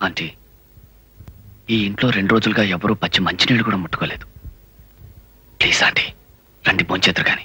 Aunty ఈ ఇంట్లో రెండు రోజులుగా ఎవరూ పచ్చి మంచినీళ్ళు కూడా ముట్టుకోలేదు ప్లీజ్ ఆంటీ రండి భోంచేద్దరు కానీ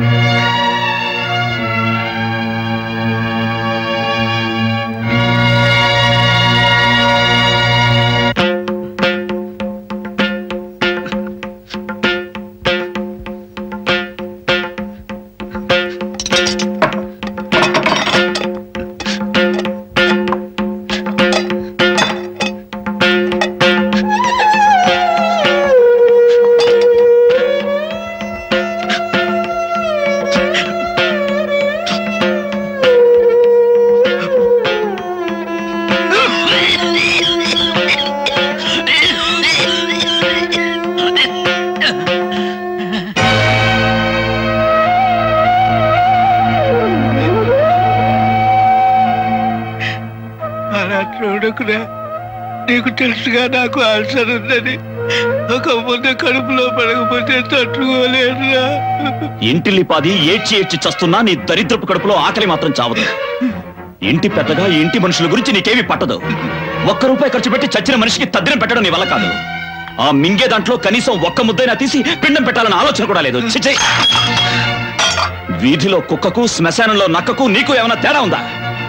అలా చూడకురా నీకు తెలుసుగా నాకు అల్సర్ ఉందని ఒక ముందు కడుపులో పడకపోతే తట్టుకోలేదురా ఇంటిల్లిపాది ఏడ్చి ఏడ్చి చస్తున్నా నీ దరిద్రపు కడుపులో ఆకలి మాత్రం చావదు ఇంటి పెద్దగా ఈ ఇంటి మనుషుల గురించి నీకేమీ పట్టదు ఒక్క రూపాయి ఖర్చు పెట్టి చచ్చిన మనిషికి తద్దినం పెట్టడం నీ వల్ల కాదు ఆ మింగే దాంట్లో కనీసం ఒక్క ముద్దైనా తీసి పిండం పెట్టాలన్న ఆలోచన కూడా లేదు చిచ్చే వీధిలో కుక్కకు శ్మశానంలో నక్కకు నీకు ఏమైనా తేడా ఉందా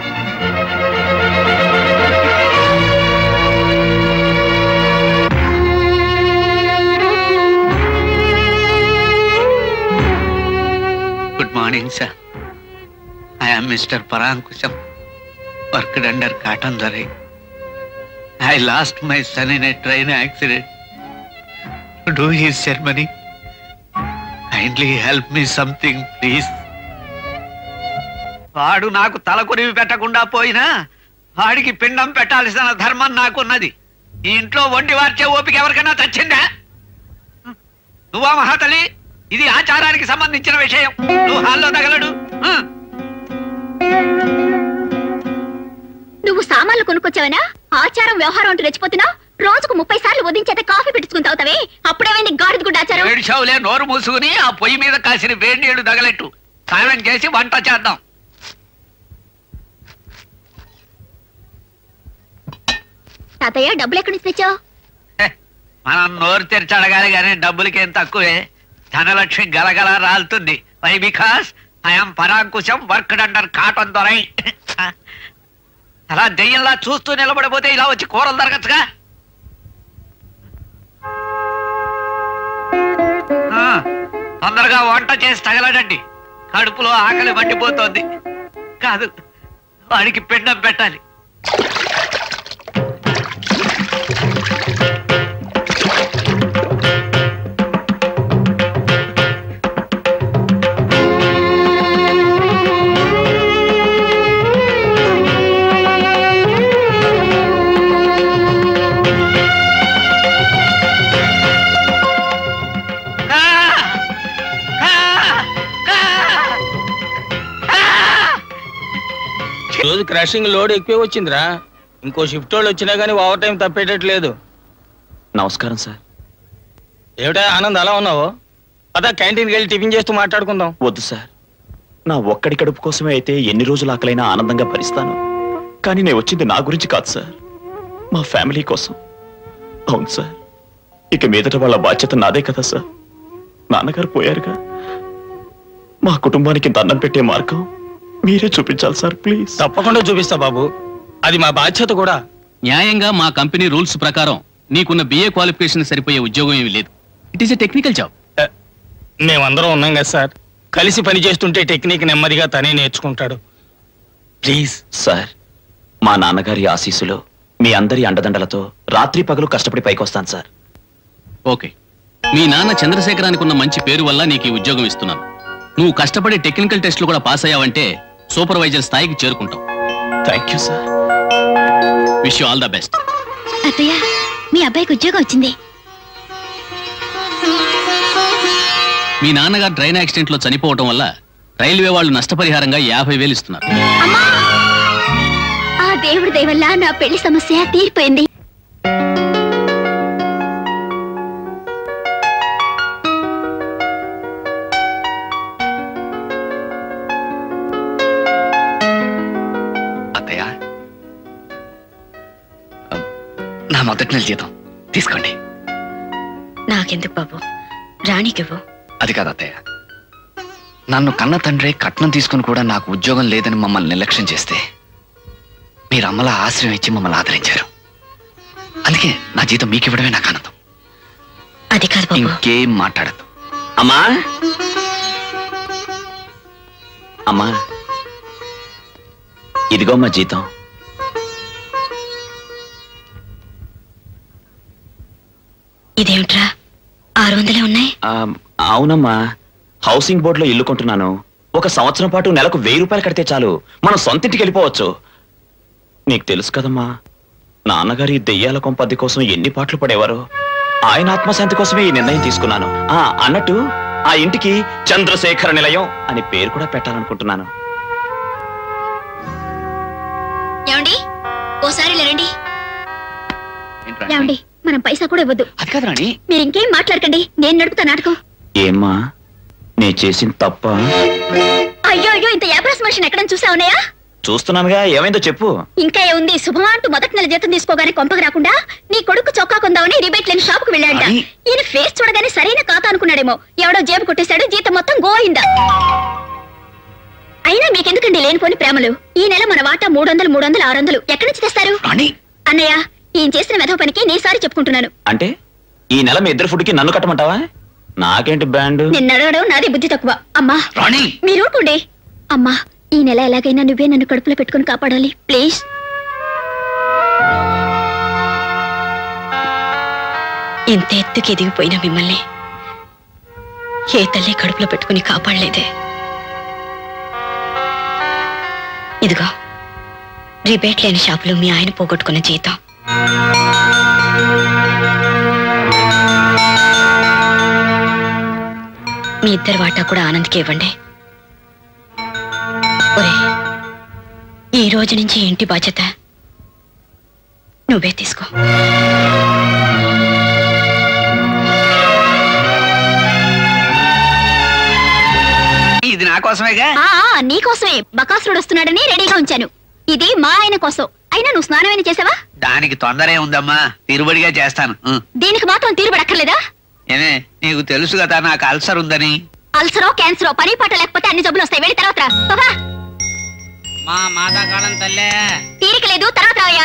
good morning sir I am mister Parankusam worked under Cotton దరై I lost my son in a train accident do his ceremony kindly help me something please వాడు నాకు తల కొరివి పెట్టకుండా పోయినా వాడికి పిండం పెట్టాల్సిన ధర్మం నాకున్నది ఈ ఇంట్లో వండి వార్చే ఓపిక ఎవరికైనా తెచ్చిందా నువ్వా మహాతలి ఇది ఆచారానికి సంబంధించిన విషయం నువ్వు హాల్లో తగలడు ఆ. నువ్వు సామాన్లు కొనుక్కొచ్చావనా ఆచారం వ్యవహారం అంటూ రెచ్చిపోతున్నావు రోజుకు ముప్పై సార్లు ఉదయించేత కాఫీ పెట్టుకుని తాగుతావే అప్పుడేమైంది గాడిద గుడ్డ ఆచారం వేడి షావులే నోరు మూసుకుని ఆ పొయ్యి మీద కాసిన వేడి నీళ్లు తగలెట్టు స్నానం చేసి వంట చేద్దాం తాతయ్య డబ్బులు ఎక్కడి నుంచి తెచ్చావు హె, మనం నోరు తెరిచి అడగాలి కానీ డబ్బులకేం తక్కువే ధనలక్ష్మి గలగల రాలుతుంది why because I'm Parankusam work under Cotton దొరై అలా దెయ్యంలా చూస్తూ నిలబడిపోతే ఇలా వచ్చి కూరలు తరగచ్చుగా ఆ, తొందరగా వంట చేసి తగలడండి కడుపులో ఆకలి మండిపోతోంది కాదు వాడికి పిండం పెట్టాలి ఆ! ఆ! ఆ! ఆ! రోజు క్రషింగ్ లోడ్ ఎక్కువ వచ్చిందిరా ఇంకో షిఫ్ట్ వాళ్ళు వచ్చినా కానీ ఓవర్ టైం తప్పేటట్లేదు నమస్కారం సార్ ఏమిటా ఆనంద్ అలా ఉన్నావు పద క్యాంటీన్కి వెళ్ళి టిఫిన్ చేస్తూ మాట్లాడుకుందాం వద్దు సార్ నా ఒక్కడి కడుపు కోసమే అయితే ఎన్ని రోజులు ఆకలైనా ఆనందంగా భరిస్తాను కానీ నేను వచ్చింది నా గురించి కాదు సార్ మా ఫ్యామిలీ కోసం అవును సార్ ఇక మీదట వాళ్ళ బాధ్యత నాదే కదా సార్ నాన్నగారు పోయారుగా మా కుటుంబానికి ఇంత అన్నం పెట్టే మార్గం మీరే చూపించాలి సార్ ప్లీజ్ తప్పకుండా చూపిస్తా బాబు అది మా బాధ్యత కూడా న్యాయంగా మా కంపెనీ రూల్స్ ప్రకారం నీకున్న బిఏ క్వాలిఫికేషన్ సరిపోయే ఉద్యోగం ఏమీ లేదు it is a technical job ఏ, మేమందరం ఉన్నాం కదా సార్ కలిసి పని చేస్తుంటే టెక్నిక్ నెమ్మదిగా తనే నేర్చుకుంటాడు ప్లీజ్ సార్ మా నాన్నగారి ఆశీస్సులో మీ అందరి అండదండలతో రాత్రి పగలు కష్టపడి పైకొస్తాను సార్ ఓకే మీ నాన్న చంద్రశేఖరానికి ఉన్న మంచి పేరు వల్ల నీకు ఈ ఉద్యోగం ఇస్తున్నాను నువ్వు కష్టపడి టెక్నికల్ టెస్ట్లు కూడా పాస్ అయ్యావంటే సూపర్వైజర్ స్థాయికి చేరుకుంటావు thank you sir wish you all the best అత్తయ్య మీ అబ్బాయికి ఉద్యోగం వచ్చింది మీ నాన్నగారు ట్రైన్ యాక్సిడెంట్ లో చనిపోవటం వల్ల రైల్వే వాళ్ళు నష్టపరిహారంగా యాభై వేలు ఇస్తున్నారు అమ్మా ఆ దేవుడి దయ వల్ల నా పెళ్లి సమస్య తీరిపోయింది అత్తయ్య నా మొదటి నెల జీతం తీసుకోండి నాకెందుకు బాబు రాణికివ్వు అది కాదు అత్తయ్య నన్ను కన్న తండ్రి కట్నం తీసుకుని కూడా నాకు ఉద్యోగం లేదని మమ్మల్ని నిర్లక్ష్యం చేస్తే మీరు అమ్మలా ఆశ్రయం ఇచ్చి మమ్మల్ని ఆదరించారు అందుకే నా జీతం మీకు ఇవ్వడమే నాకు ఆనందం అది కాదు బాబు ఇంకేం మాట్లాడద్దు అమ్మా అమ్మా ఇదిగో మా జీతం ఇదేమిట్రా ఆరు వందలే ఉన్నాయి ఆ, అవునమ్మా హౌసింగ్ బోర్డులో ఇల్లు కొంటున్నాను ఒక సంవత్సరం పాటు నెలకు వెయ్యి రూపాయలు కడితే చాలు మనం సొంతింటికి వెళ్ళిపోవచ్చు నీకు తెలుసు కదమ్మా నాన్నగారి ఈ దెయ్యాల కొంపద్ది కోసం ఎన్ని పాటలు పడేవారు ఆయన ఆత్మశాంతి కోసమే ఈ నిర్ణయం తీసుకున్నాను ఆ అన్నట్టు ఆ ఇంటికి చంద్రశేఖర నిలయం అని పేరు కూడా పెట్టాలనుకుంటున్నాను ఏమండి ఓసారి లేరండి ఏంట్రా? ఏమండి మనం పైసా కూడా ఇవ్వద్దు అది కాదు రాణి మీరు ఇంకేం మాట్లాడకండి నేను నడుపుతా నాటకం ఏమ్మా నే చేసిన తప్ప అయ్యో అయ్యో ఇంత యాభరస్ మనిషిని ఎక్కడైనా చూసా ఉన్నాయా చూస్తున్నానుగా ఏమైందో చెప్పు ఇంకా ఏముంది శుభమా అంటూ మొదటి నెల జీతం తీసుకోగానే కొంపకు రాకుండా నీ కొడుకు చొక్కా కొందామని రిబేట్ లేని షాప్ కు వెళ్ళాడ అని? ఈయన ఫేస్ చూడగానే సరైన ఖాతా అనుకున్నాడేమో ఎవడో జేబు కొట్టేశాడు జీతం మొత్తం గోయిందా అయినా మీకెందుకండి లేనిపోని ప్రేమలు ఈ నెల మన వాటా మూడు వందలు మూడు వందలు ఆరు వందలు ఎక్కడి నుంచి తెస్తారు రాణి అన్నయ్య ఈయన చేసిన మెధవ పనికి నేసారి చెప్పుకుంటున్నాను అంటే ఈ నెల మీ ఇద్దరు ఫుడ్కి నన్ను కట్టమంటావా నాకేంటి బ్యాండ్ నిన్ను అడగడం నాది బుద్ధి తక్కువ అమ్మా రాణి మీరు ఊరుకోండి అమ్మా ఈ నెల ఎలాగైనా నువ్వే నన్ను కడుపులో పెట్టుకుని కాపాడాలి ప్లీజ్ ఇంత ఎత్తుకి ఎదిగిపోయిన మిమ్మల్ని ఏ తల్లి కడుపులో పెట్టుకుని కాపాడలేదే ఇదిగో రిబేట్ లేని షాపులో మీ ఆయన పోగొట్టుకున్న జీతం మీ ఇద్దరు వాటా కూడా ఆనంద్కి ఇవ్వండి ఒరే ఈ రోజు నుంచి ఈ ఇంటి బాధ్యత నువ్వే తీసుకో ఇది నా కోసమేగా ఆ ఆ, నీకోసమే బకాసురుడు వస్తున్నాడని రెడీగా ఉంచాను ఇది మా ఆయన కోసం అయినా నువ్వు స్నానమైనా చేసావా దానికి తొందరే ఉందమ్మా తిరుబడిగా చేస్తాను ఉం. దీనికి మాత్రం తీరుబడక్కర్లేదా ఏమే నీకు తెలుసు కదా నాకు అల్సర్ ఉందని అల్సరో క్యాన్సరో పని పాట లేకపోతే అన్ని జబ్బులు వస్తాయి వెళ్ళి తర్వాత రా. బాబా మా మాతాకాలం తల్లే తీరిక లేదు తర్వాత రావయ్యా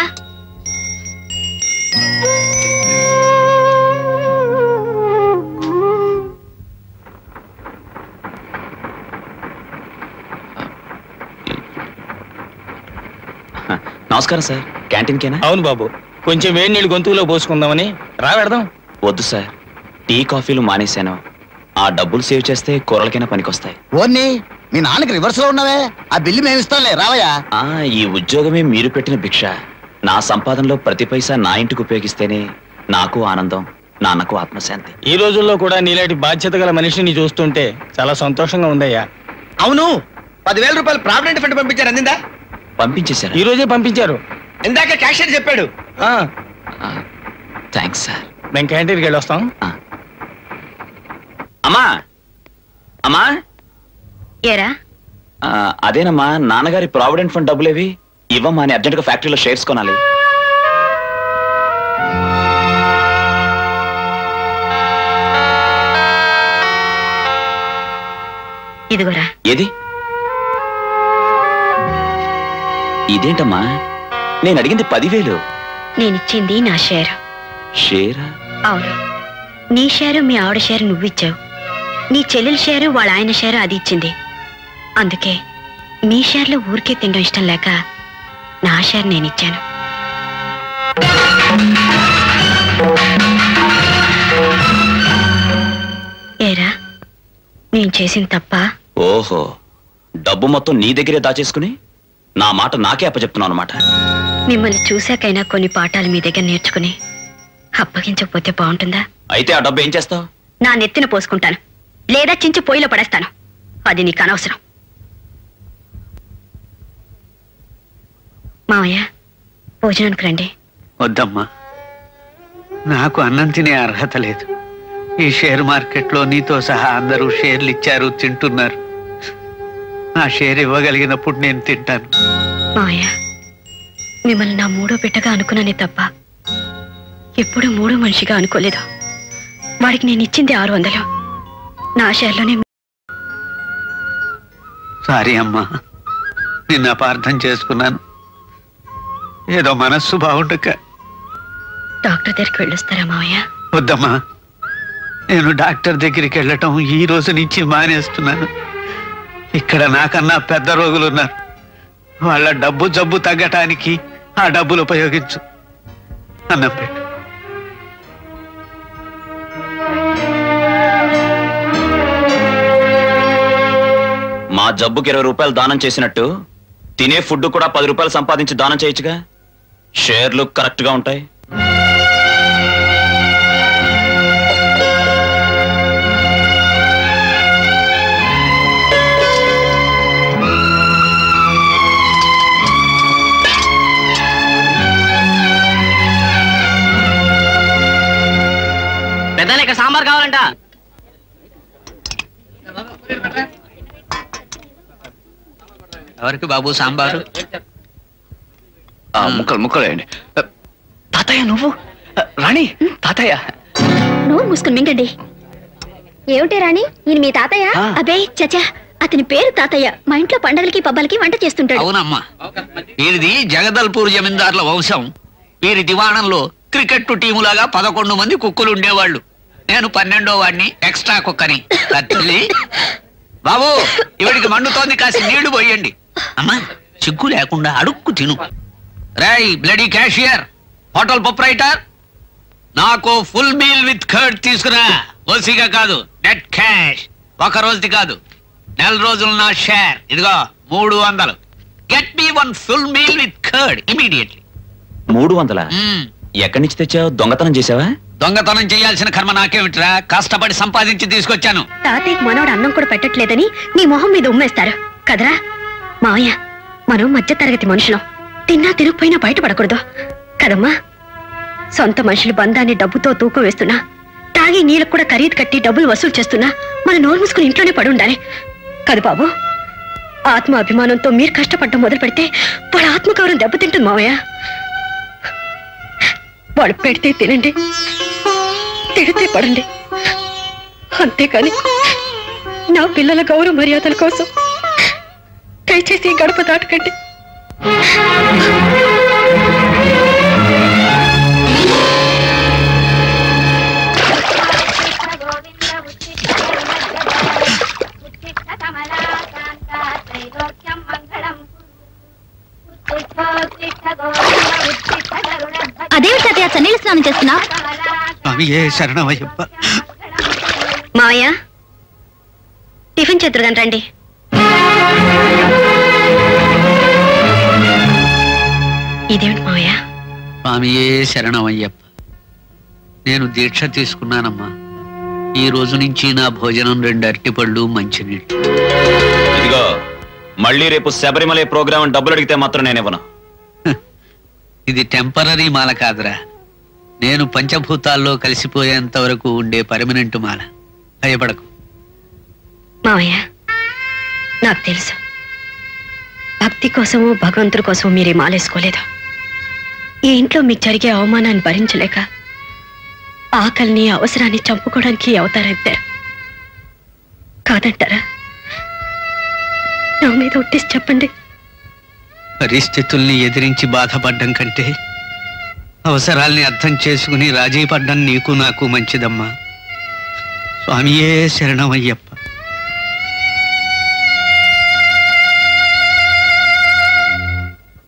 నమస్కారం సార్ క్యాంటీన్కేనా అవును బాబు కొంచెం వేడి నీళ్ళు గొంతులో పోసుకుందామని రా పెడదాం వద్దు సార్ టీ కాఫీలు మానేశాను ఆ డబ్బులు సేవ్ చేస్తే కూరలకైనా పనికొస్తాయి ఓన్ని మీ నాన్నకి రివర్స్ లో ఉన్నావే ఆ బిల్లు మేము ఇస్తాంలే రావయ్యా ఆ ఈ ఉద్యోగమే మీరు పెట్టిన భిక్ష నా సంపాదనలో ప్రతి పైసా నా ఇంటికి ఉపయోగిస్తేనే నాకు ఆనందం నాన్నకు ఆత్మశాంతి ఈ రోజుల్లో కూడా నీలాంటి బాధ్యత గల మనిషిని చూస్తుంటే చాలా సంతోషంగా ఉందయ్యా అవును పదివేల రూపాయలు ప్రావిడెంట్ ఫండ్ పంపించారు అందిందా పంపించేశారా ఈ రోజే పంపించారు ఇందాక క్యాషియర్ చెప్పాడు ఆ, థ్యాంక్స్ సార్ మేము క్యాంటీన్కి వెళ్ళి వస్తాం ఆ. అమ్మా అమ్మా ఏరా ఆ, అదేనమ్మా నాన్నగారి ప్రావిడెంట్ ఫండ్ డబ్బులేవి ఇవ్వమ్మా అని అర్జెంట్గా ఫ్యాక్టరీలో షేర్స్ కొనాలి ఇదిగోరా ఏది ఇదేంటమ్మా నేను అడిగింది పదివేలు నేనిచ్చింది నా షేర్ షేరా అవును నీ షేరు మీ ఆవిడ షేరు నువ్విచ్చావు నీ చెల్లెల షేరు వాళ్ళ ఆయన షేరు అది ఇచ్చింది అందుకే మీ షేర్లో ఊరికే తినడం ఇష్టం లేక నా షేర్ నేను ఇచ్చాను ఏరా నేను చేసిన తప్ప ఓహో డబ్బు మొత్తం నీ దగ్గరే దాచేసుకుని నా మాట నాకే అప్పచెప్తున్నావు అనమాట మిమ్మల్ని చూశాకైనా కొన్ని పాఠాలు మీ దగ్గర నేర్చుకుని అప్పగించకపోతే బాగుంటుందా అయితే ఆ డబ్బు ఏం చేస్తావు నా నెత్తిన పోసుకుంటాను లేదా చించి పొయ్యిలో పడేస్తాను అది నీకు అనవసరం మావయ్య భోజనానికి రండి వద్దమ్మా నాకు అన్నం తినే అర్హత లేదు ఈ షేర్ మార్కెట్లో నీతో సహా అందరూ షేర్లు ఇచ్చారు తింటున్నారు నా షేర్ ఇవ్వగలిగినప్పుడు నేను తింటాను మావయ్య మిమ్మల్ని నా మూడో బిడ్డగా అనుకున్నానే తప్ప ఎప్పుడూ మూడో మనిషిగా అనుకోలేదు వాడికి నేను ఇచ్చింది ఆరు వందలు నా షేర్లోనే సారీ అమ్మా నిన్ను అపార్థం చేసుకున్నాను ఏదో మనస్సు బాగుండక డాక్టర్ దగ్గరికి వెళ్ళొస్తారా మావయ్య వద్దమ్మా నేను డాక్టర్ దగ్గరికి వెళ్ళటం ఈ రోజు నుంచి మానేస్తున్నాను ఇక్కడ నాకన్నా పెద్ద రోగులు ఉన్నారు వాళ్ళ డబ్బు జబ్బు తగ్గటానికి ఆ డబ్బులు ఉపయోగించు అన్నం పెట్టు మా జబ్బుకి ఇరవై రూపాయలు దానం చేసినట్టు తినే ఫుడ్ కూడా పది రూపాయలు సంపాదించి దానం చేయొచ్చుగా షేర్లు కరెక్ట్ గా ఉంటాయి పెద్దలు ఇక్కడ సాంబార్ కావాలంట ఎవరికి బాబు సాంబారు ఆ, ముక్కలు ముక్కలు వేయండి ఆ, తాతయ్య నువ్వు ఆ, రాణి తాతయ్య నోరు మూసుకుని మింగండి ఏమిటి రాణి ఈయన మీ తాతయ్య ఆ. అబే చచా అతని పేరు తాతయ్య మా ఇంట్లో పండగలకి పబ్బలకి వంట చేస్తుంటాడు అవునమ్మా వీరిది జగదల్పూర్ జమీందార్ల వంశం వీరి దివాణంలో క్రికెట్ టీములాగా పదకొండు మంది కుక్కలు ఉండేవాళ్ళు నేను పన్నెండో వాడిని ఎక్స్ట్రా కుక్కని తల్లి బాబు ఇవిడికి మండుతోంది కాసి నీళ్లు పోయండి అమ్మా సిగ్గు లేకుండా అడుక్కు తిను రాయ్ బ్లడీ క్యాషియర్ హోటల్ ప్రొపరైటర్ నాకు ఫుల్ మీల్ విత్ కర్డ్ తీసుకురా ఓసిగా కాదు నెట్ క్యాష్ ఒక రోజుది కాదు నెల రోజులు నా షేర్ ఇదిగో మూడు వందలు get me one full meal with curd immediately మూడు వందల ఎక్కడి నుంచి తెచ్చావు దొంగతనం చేసావా దొంగతనం చేయాల్సిన కర్మ నాకేమిట్రా కష్టపడి సంపాదించి తీసుకొచ్చాను తాతయ్యకి మనోడు అన్నం కూడా పెట్టట్లేదని నీ మొహం మీద ఉమ్మేస్తారు కదరా మావయ్య మనం మధ్య తరగతి మనుషులం తిన్నా తినకపోయినా బయటపడకూడదు కదమ్మా సొంత మనుషులు బంధాన్ని డబ్బుతో తూకం వేస్తున్నా తాగి నీళ్ళకు కూడా ఖరీదు కట్టి డబ్బులు వసూలు చేస్తున్నా మన నోరు మూసుకుని ఇంట్లోనే పడి ఉండాలి కాదు బాబు ఆత్మ అభిమానంతో మీరు కష్టపడడం మొదలు పెడితే వాళ్ళ ఆత్మగౌరవం దెబ్బతింటుంది మావయ్య వాళ్ళు పెడితే తినండి తిడితే పడండి అంతేకాని నా పిల్లల గౌరవ మర్యాదల కోసం దయచేసి ఈ గడప దాటకండి అదేమిటి తాతయ్య చన్నీళ్ళ స్నానం చేస్తున్నా స్వామి ఏ శరణమయ్యప్ప మావయ్య టిఫిన్ చేతురుగాని రండి ఇదేమిటి మావయ్య స్వామి ఏ శరణమయ్యప్ప నేను దీక్ష తీసుకున్నానమ్మా ఈ రోజు నుంచి నా భోజనం రెండు అరటిపళ్ళు మంచినీళ్ళు ఇదిగో మళ్ళీ రేపు శబరిమల ప్రోగ్రామ్ డబ్బులు అడిగితే మాత్రం నేను ఇవ్వను ఇది టెంపరీ మాల కాదురా నేను పంచభూతాల్లో కలిసిపోయేంత వరకు ఉండే పర్మనెంట్ మాల భయపడకు మావయ్య నాకు తెలుసు భక్తి కోసమో భగవంతుడి కోసమో మీరు ఈ మాలేసుకోలేదు ఈ ఇంట్లో మీకు జరిగే అవమానాన్ని భరించలేక ఆకలిని అవసరాన్ని చంపుకోవడానికి ఈ అవతారం ఎత్తారు కాదంటారా నా మీద ఒట్టేసి చెప్పండి పరిస్థితుల్ని ఎదిరించి బాధపడ్డం కంటే అవసరాల్ని అర్థం చేసుకుని రాజీ పడ్డం నీకు నాకు మంచిదమ్మా స్వామియే శరణమయ్యప్ప